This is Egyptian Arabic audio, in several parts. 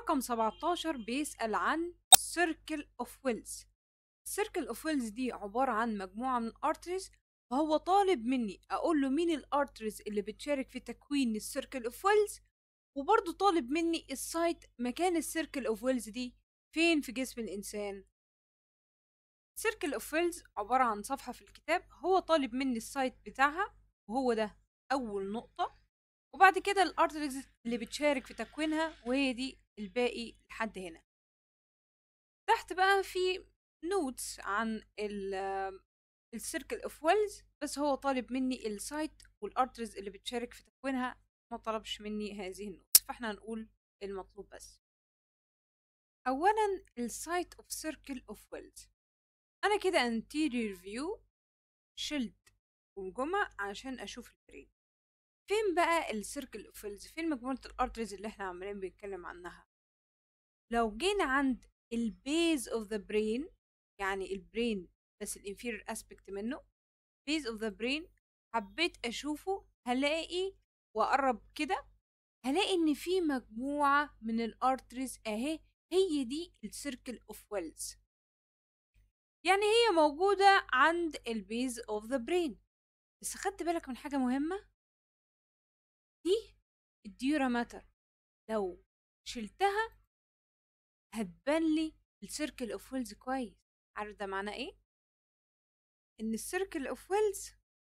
رقم 17 بيسأل عن Circle of Wills Circle of Wills دي عبارة عن مجموعة من الارتريز فهو طالب مني أقول له مين الارتريز اللي بتشارك في تكوين السيركل اوف ويلز وبرضه طالب مني السايت مكان السيركل اوف ويلز دي فين في جسم الإنسان سيركل اوف ويلز عبارة عن صفحة في الكتاب هو طالب مني السايت بتاعها وهو ده أول نقطة وبعد كده الارتريز اللي بتشارك في تكوينها وهي دي الباقي لحد هنا تحت بقى في نوتس عن السيركل اوف ويلز بس هو طالب مني السايت والارتريز اللي بتشارك في تكوينها ما طلبش مني هذه النوتس فاحنا هنقول المطلوب بس اولا السايت اوف سيركل اوف ويلز انا كده anterior view شلت والجمع عشان اشوف البرين فين بقى السيركل اوف ويلز فين مجموعة الارتريز اللي احنا عمالين بنتكلم عنها لو جينا عند البيز اوف ذا برين يعني البرين بس الانفيرير اسبكت منه بيز اوف ذا برين حبيت اشوفه هلاقي واقرب كده هلاقي ان في مجموعة من الارتريز اهي هي دي السيركل اوف ويلز يعني هي موجودة عند البيز اوف ذا برين بس خدت بالك من حاجة مهمة دي الديورا ماتر لو شلتها هتبان لي السيركل اوف ويلز كويس عارف ده معناه ايه ان السيركل اوف ويلز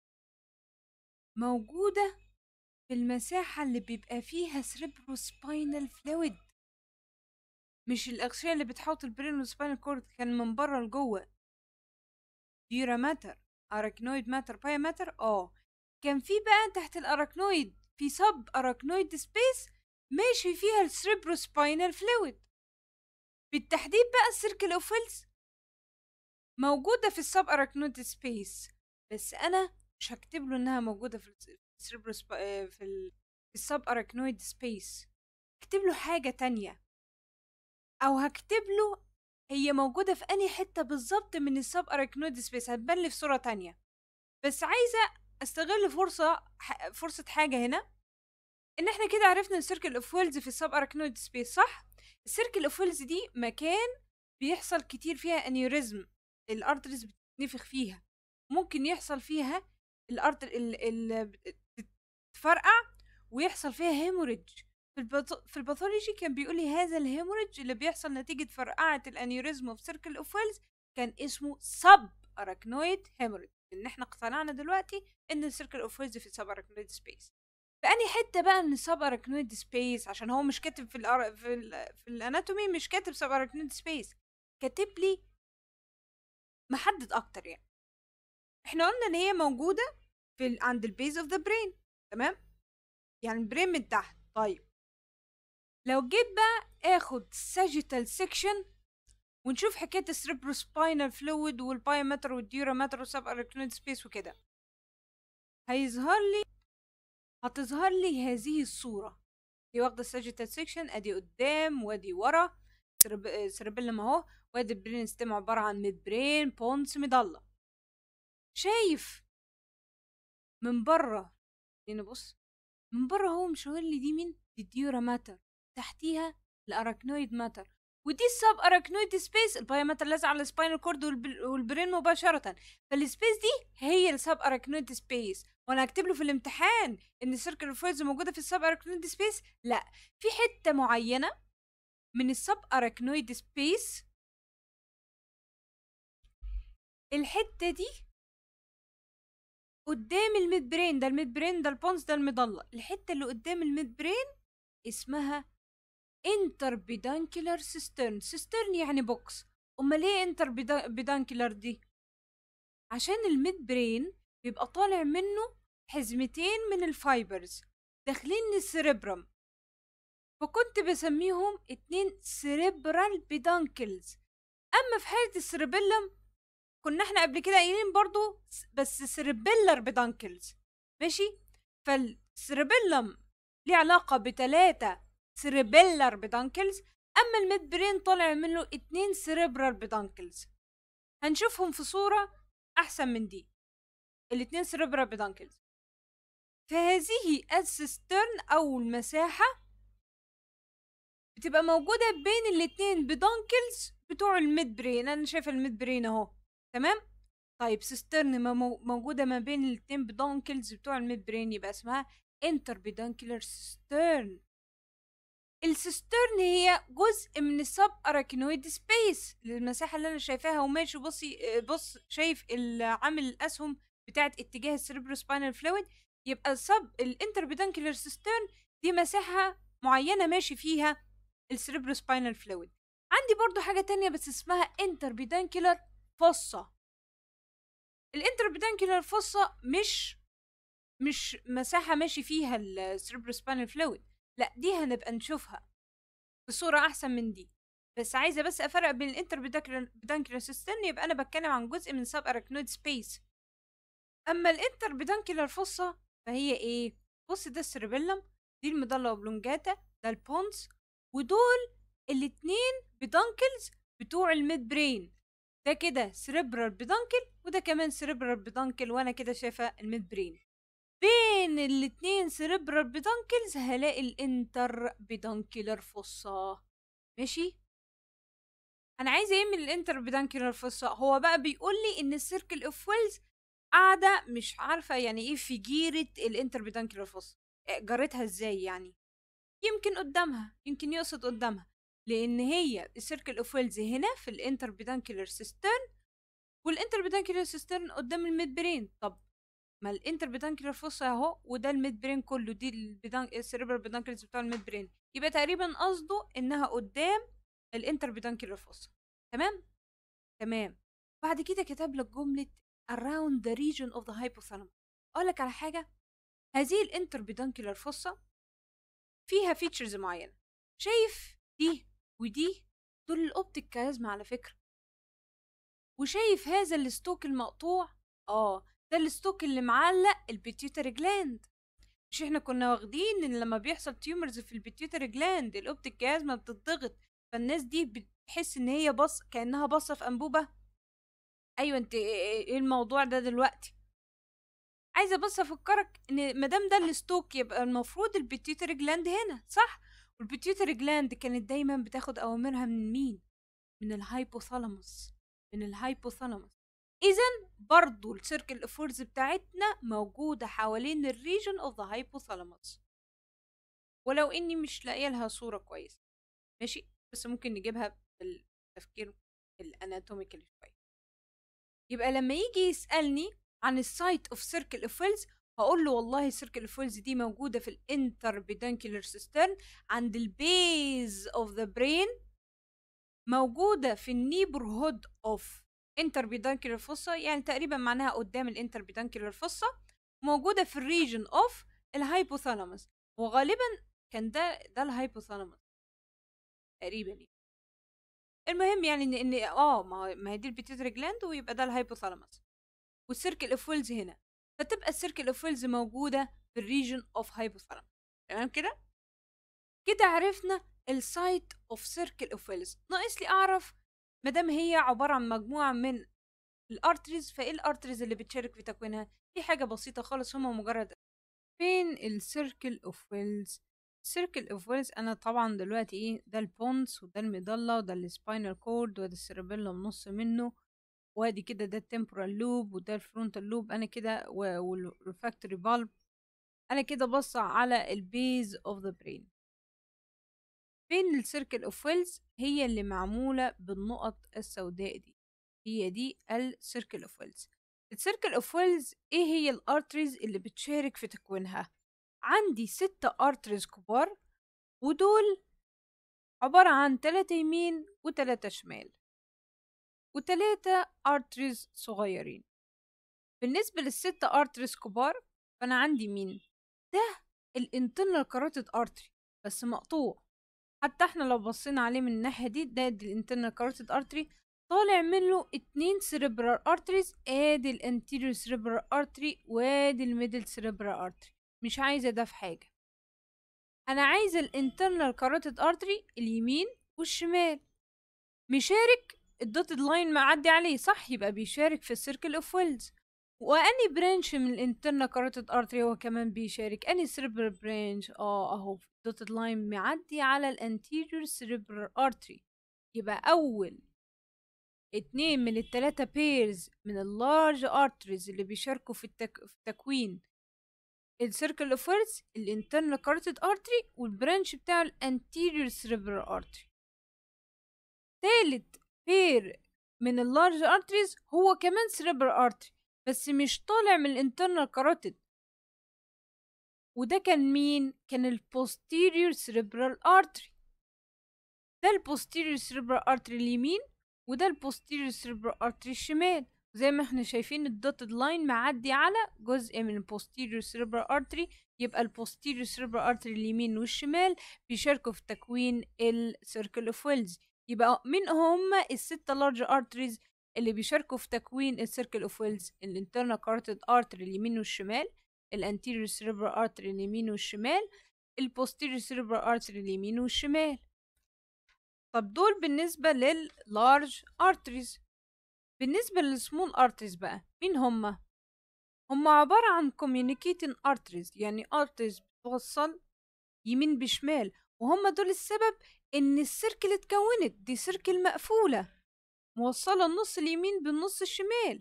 موجودة في المساحة اللي بيبقى فيها سباينال فلويد مش الأغشية اللي بتحوط البرين والسباينال كورد كان من بره لجوه ديورا ماتر اراكنويد ماتر باي ماتر اه كان في بقى تحت الاراكنويد في سب اراكنويد سبيس ماشي فيها السباينال فلويد بالتحديد بقى السيركل اوف ويلز موجودة في السب اراكنويد سبيس بس انا مش هكتب له انها موجودة في السيربرو في السب اراكنويد سبيس اكتب له حاجة تانية او هكتب له هي موجودة في انهي حتة بالظبط من السب اراكنويد سبيس هتبان لي في صورة تانية بس عايزة استغل فرصة فرصة حاجة هنا ان احنا كده عرفنا السيركل اوف ويلز في السب اراكنويد سبيس صح السيركل اوف ويلز دي مكان بيحصل كتير فيها انيوريزم الارتريز بتتنفخ فيها ممكن يحصل فيها الارتر ال تفرقع ويحصل فيها هيموريدج في, الباث... في الباثولوجي كان بيقول لي هذا الهيموريدج اللي بيحصل نتيجة فرقعة الانيوريزم في سيركل اوف ويلز كان اسمه سب اراكنويد هيموريدج ان احنا اقتنعنا دلوقتي ان السيركل اوف ويلز في السب اراكنويد سبيس فاني حته بقى من السب اراكنويد سبيس عشان هو مش كاتب في الأر... في, ال... في الاناتومي مش كاتب سب اراكنويد سبيس كاتب لي محدد اكتر يعني احنا قلنا ان هي موجوده في ال... عند البيز اوف ذا برين تمام يعني البرين من تحت طيب لو جيت بقى اخد ساجيتال سيكشن ونشوف حكايه السباينال فلويد والبايومتر والديورامتر والسب اراكنويد سبيس وكده هيظهر لي هتظهر لي هذه الصورة دي واخدة الساجيتال سيكشن ادي قدام وادي ورا سيربيلم اهو وادي البرين ستيم عبارة عن ميد برين بونس مضلة شايف من بره هنا بص من بره هو مشاور لي دي مين دي الديورا ماتر تحتيها الاراكنويد ماتر ودي السب اراكنويد سبيس البايومتر لازق على السباينال كورد والبرين مباشرة فالسبيس دي هي السب اراكنويد سبيس وانا هكتب له في الامتحان ان السيركل اوف موجوده في السب اراكنويد سبيس لا في حته معينه من السب اراكنويد سبيس الحته دي قدام الميد برين ده الميد برين ده البونس ده المضله الحته اللي قدام الميد برين اسمها انتر بيدانكولار سيسترن سيسترن يعني بوكس امال ايه انتر بيدانكولار دي عشان الميد برين بيبقى طالع منه حزمتين من الفايبرز داخلين السيربرم فكنت بسميهم اتنين سيربرال بيدانكلز اما في حالة السيربيلم كنا احنا قبل كده قايلين برضو بس سيربيلر بيدانكلز ماشي فالسيربيلم ليه علاقة بتلاتة سيربيلر بيدانكلز اما الميد برين طالع منه اتنين سيربرال بيدانكلز هنشوفهم في صورة احسن من دي الاتنين سيربرال بيدانكلز فهذه السيسترن او المساحة بتبقى موجودة بين الاتنين بدونكلز بتوع الميد برين انا شايفة الميد برين اهو تمام طيب سيسترن ما مو- موجودة ما بين الاتنين بدونكلز بتوع الميد برين يبقى اسمها انتر بدونكلر سيسترن السيسترن هي جزء من السب اراكينويد سبيس المساحة اللي انا شايفاها وماشي بصي بص شايف عامل الاسهم بتاعت اتجاه السيربرو سباينال فلويد يبقى السب الانتر بدونكلر سيسترن دي مساحة معينة ماشي فيها السيربرو سباينال فلويد عندي برضو حاجة تانية بس اسمها انتر بدونكلر فصة الانتر بدونكلر فصة مش مش مساحة ماشي فيها السيربرو سباينال فلويد لا دي هنبقى نشوفها بصورة أحسن من دي بس عايزة بس أفرق بين الانتر بدانكلر سيستم يبقى أنا بتكلم عن جزء من سب أراكنويد سبيس أما الانتر بدانكلر فصة فهي إيه؟ بص ده السيربيلم دي المضلة اوبلونجاتا ده البونز ودول الاتنين بدانكلز بتوع الميد برين ده كده سيربرال بدانكل وده كمان سيربرال بدانكل وانا كده شايفه الميد برين بين الاتنين سيربرال بدانكلز هلاقي الانتر بدانكلر فصة ماشي انا عايزه ايه من الانتر بدانكلر فصة هو بقى بيقول لي ان السيركل اوف ويلز قاعده مش عارفه يعني ايه في جيره الانتر بدانكلر فصة جارتها ازاي يعني يمكن قدامها يمكن يقصد قدامها لان هي السيركل اوف ويلز هنا في الانتر بدانكلر سيسترن والانتر بدانكلر سيسترن قدام الميد برين طب ما الانتر بدانكلر فوسا اهو وده الميد برين كله دي البدان السيريبرال بدانكلز بتاع الميد برين يبقى تقريبا قصده انها قدام الانتر بدانكلر فوسا تمام تمام بعد كده كتب لك جمله around the region of the hypothalamus اقول لك على حاجه هذه الانتر بدانكلر فوسا فيها فيتشرز معينه شايف دي ودي دول الاوبتيك كازما على فكره وشايف هذا الستوك المقطوع اه ده الستوك اللي معلق البيتيوتري جلاند مش احنا كنا واخدين ان لما بيحصل تيومرز في البيتيوتري جلاند الاوبتيك كازما بتضغط فالناس دي بتحس ان هي بص كانها باصه في انبوبه ايوه انت ايه الموضوع ده دلوقتي عايزه بس افكرك ان ما دام ده الستوك يبقى المفروض البيتيوتري جلاند هنا صح والبيتيوتري جلاند كانت دايما بتاخد اوامرها من مين من الهايبوثالاموس من الهايبوثالاموس اذا برضو السيركل افورز بتاعتنا موجوده حوالين الريجن اوف ذا هايبوثالاموس ولو اني مش لاقيه لها صوره كويسه ماشي بس ممكن نجيبها بالتفكير الاناتوميكال شويه يبقى لما يجي يسالني عن السايت اوف سيركل اوف ويلز هقول له والله السيركل اوف ويلز دي موجوده في الانتر بدانكولار سيسترن عند البيز اوف ذا برين موجوده في النيبرهود اوف انتر بدانكولار فوسا يعني تقريبا معناها قدام الانتر بدانكولار فوسا موجوده في الريجن اوف الهايبوثالاموس وغالبا كان ده ده الهايبوثالاموس تقريبا يعني. المهم يعني ان ان اه ما هي دي البيتيتري جلاند ويبقى ده الهايبوثالاموس والسيركل اوف ويلز هنا فتبقى السيركل اوف ويلز موجوده في الريجن اوف هايبوثالاموس تمام كده كده عرفنا السايت اوف سيركل اوف ويلز ناقص لي اعرف ما دام هي عباره عن مجموعه من الارتريز فايه الارتريز اللي بتشارك في تكوينها دي حاجه بسيطه خالص هما مجرد فين السيركل اوف ويلز السيركل اوف ويلز انا طبعا دلوقتي ايه ده البونس وده الميدالة وده السباينال كورد وده السيربيلم نص منه وادي كده ده التمبورال لوب وده الفرونتال لوب انا كده والريفاكتوري بالب انا كده بص على البيز اوف ذا برين فين السيركل اوف ويلز هي اللي معمولة بالنقط السوداء دي هي دي السيركل اوف ويلز السيركل اوف ويلز ايه هي الارتريز اللي بتشارك في تكوينها عندي ستة ارتريز كبار ودول عبارة عن تلاتة يمين وتلاتة شمال وتلاتة ارتريز صغيرين بالنسبة للستة ارتريز كبار فأنا عندي مين ده الانترنال كاروتيد ارتري بس مقطوع حتى احنا لو بصينا عليه من الناحية دي ده الانترنال كاروتيد ارتري طالع منه اتنين سيريبرال ارتريز ادي الانتيريور سيريبرال ارتري وادي الميدل سيريبرال ارتري مش عايزة ده في حاجة انا عايزة الانترنال كاروتيد ارتري اليمين والشمال مشارك الدوتد لاين معدي عليه صح يبقى بيشارك في السيركل اوف ويلز واني برانش من الانترنال كاروتيد ارتري هو كمان بيشارك اني سيربرال برانش اه اهو dotted line معدي على الانتيريور cerebral artery يبقى أول اتنين من التلاتة بيرز من اللارج arteries اللي بيشاركوا في, التك... في تكوين السيركل اوف ويرز الانترنال كاروتيد ارتري والبرانش بتاع الانتيريور سيريبرال ارتري تالت بير من اللارج ارتريز هو كمان سيريبرال ارتري بس مش طالع من الانترنال كاروتيد وده كان مين كان البوستيريور سيريبرال ارتري ده البوستيريور سيريبرال ارتري اليمين وده البوستيريور سيريبرال ارتري الشمال زي ما احنا شايفين الدوتد لاين معدي على جزء من البوستيريور سيريبرال ارتري يبقى البوستيريور سيريبرال ارتري اليمين والشمال بيشاركوا في تكوين السيركل اوف ويلز يبقى مين هم الستة لارج ارتريز اللي بيشاركوا في تكوين السيركل اوف ويلز الانترنال كاروتيد ارتري اليمين والشمال الانتيريور سيريبرال ارتري اليمين والشمال البوستيريور سيريبرال ارتري اليمين والشمال طب دول بالنسبة لللارج ارتريز بالنسبة للسمول ارتريز بقى مين هما؟ هما عبارة عن communicating arteries يعني arteries بتوصل يمين بشمال وهما دول السبب ان السيركل اتكونت دي سيركل مقفولة موصلة النص اليمين بالنص الشمال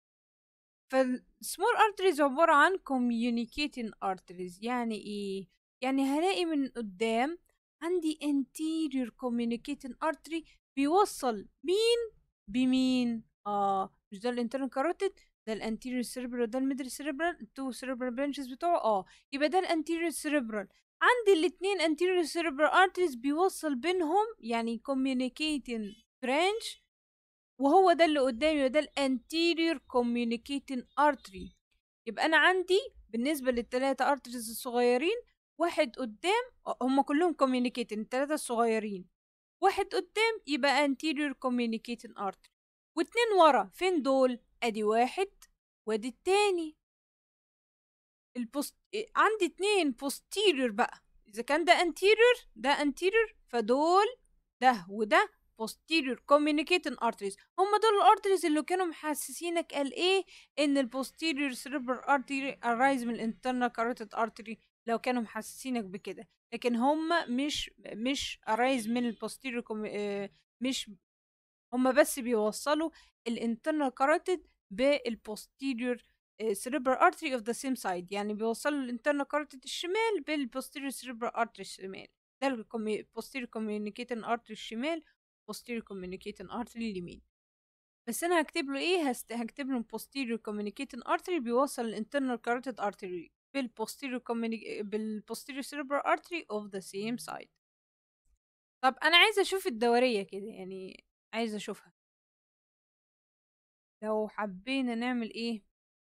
فالسمول arteries عبارة عن communicating arteries يعني ايه؟ يعني هلاقي من قدام عندي anterior communicating artery بيوصل مين بمين اه مش ده الانترنال كاروتيد ده الانتيريور سيريبرال ده الميدل سيريبرال التو سيريبرال برانشز بتوعه اه يبقى ده الانتيريور سيريبرال عندي الاثنين انتيريور سيريبرال ارتريز بيوصل بينهم يعني communicating برانش وهو ده اللي قدامي ده الانتيريور communicating artery يبقى انا عندي بالنسبه للثلاثه ارتريز الصغيرين واحد قدام هم كلهم communicating الثلاثه الصغيرين واحد قدام يبقى anterior communicating artery واتنين ورا فين دول ادي واحد وادي التاني البوست عندي اتنين posterior بقى اذا كان ده anterior ده anterior فدول ده وده posterior communicating arteries هم دول الارتريز اللي كانوا محسسينك قال ايه ان البوستيريور cerebral artery arise من الانترنال carotid artery لو كانوا محسسينك بكده لكن هم مش مش arise من البوستيريور مش هم بس بيوصلوا الانترنال كاروتيد بالبوستيريور cerebral artery of the same side يعني بيوصلوا الانترنال كاروتيد الشمال بالبوستيريور cerebral artery الشمال ده البوستيريور communicating artery الشمال posterior communicating artery اليمين بس انا هكتب له ايه هست... هكتب له posterior communicating artery بيوصل الانترنال carotid artery بالposterior communi... بالposterior cerebral artery of the same side طب انا عايزه اشوف الدوريه كده يعني عايزه اشوفها لو حبينا نعمل ايه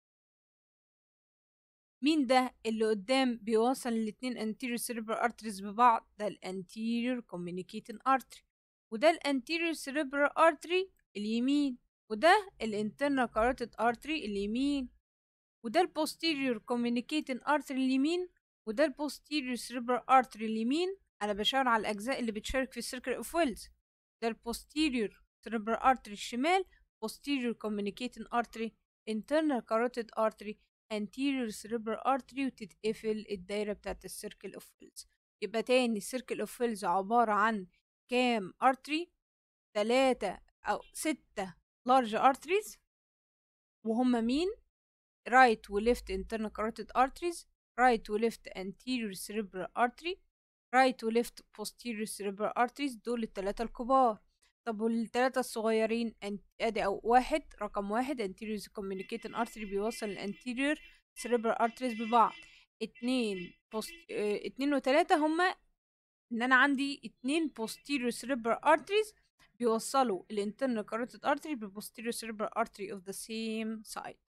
مين ده اللي قدام بيوصل الاتنين anterior cerebral arteries ببعض ده الانتيريور communicating artery وده الانتيريور cerebral artery اليمين وده الانترنال carotid artery اليمين وده البوستيريور communicating artery اليمين وده البوستيريور cerebral artery اليمين انا بشاور على الاجزاء اللي بتشارك في السيركل اوف ويلز ده البوستيريور cerebral artery الشمال posterior communicating artery internal carotid artery anterior cerebral artery وتتقفل الدايرة بتاعت السيركل اوف ويلز يبقى تاني السيركل اوف ويلز عبارة عن كام artery تلاتة أو ستة large arteries وهم مين right و left internal carotid arteries right و left anterior cerebral artery right و left posterior cerebral arteries دول التلاتة الكبار طب والتلاتة الصغيرين ادي او واحد رقم واحد anterior communicating artery بيوصل الانتيريور cerebral arteries ببعض اتنين بوست اه اتنين وتلاتة هما ان انا عندي اتنين posterior cerebral arteries بيوصلوا الانترنال carotid artery بالposterior cerebral artery of the same side